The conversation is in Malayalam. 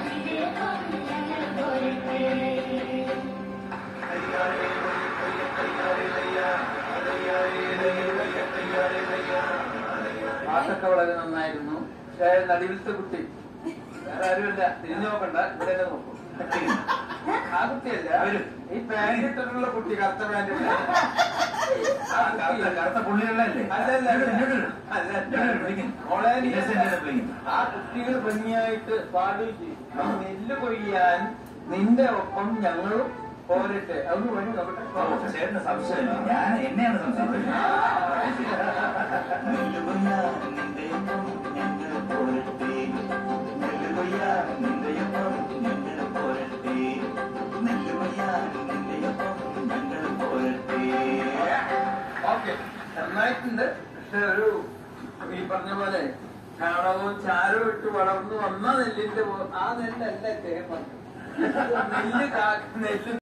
പാട്ടൊക്കെ വളരെ നന്നായിരുന്നു പക്ഷേ നടുവിലത്തെ കുട്ടി വേറെ ആരുമില്ല തിരിഞ്ഞു നോക്കണ്ട ഇവിടെ തന്നെ നോക്കൂ ആ കുട്ടിയല്ല ഈ പാന്റ് ഇട്ടിട്ടുള്ള കുട്ടി കറുത്ത പാന്റ് ഇട്ട. ആ കുട്ടി. കറുത്ത പുള്ളികളല്ലേ അല്ലല്ല അല്ല മോളെ നീ ആ കുട്ടികൾ ഭംഗിയായിട്ട് പാടുകയും ചെയ്യും നെല്ല് കൊയ്യാൻ നിന്റെ ഒപ്പം ഞങ്ങളും പോരട്ടെ അതൊന്ന് വേണ്ടി നോക്കട്ടെ ചേട്ടന് സംശയമില്ല ഞാൻ എന്നെയാണ് സംശയം ഓക്കെ നന്നായിട്ടുണ്ട് പക്ഷെ ഒരു ഈ പറഞ്ഞ പോലെ ചാണകവും ചാരവും ഇട്ട് വളർന്നു വന്ന നെല്ലിന്റെ പോ- ആ നെല്ലല്ല തേമ നെല്ല് കാ- നെല്ല്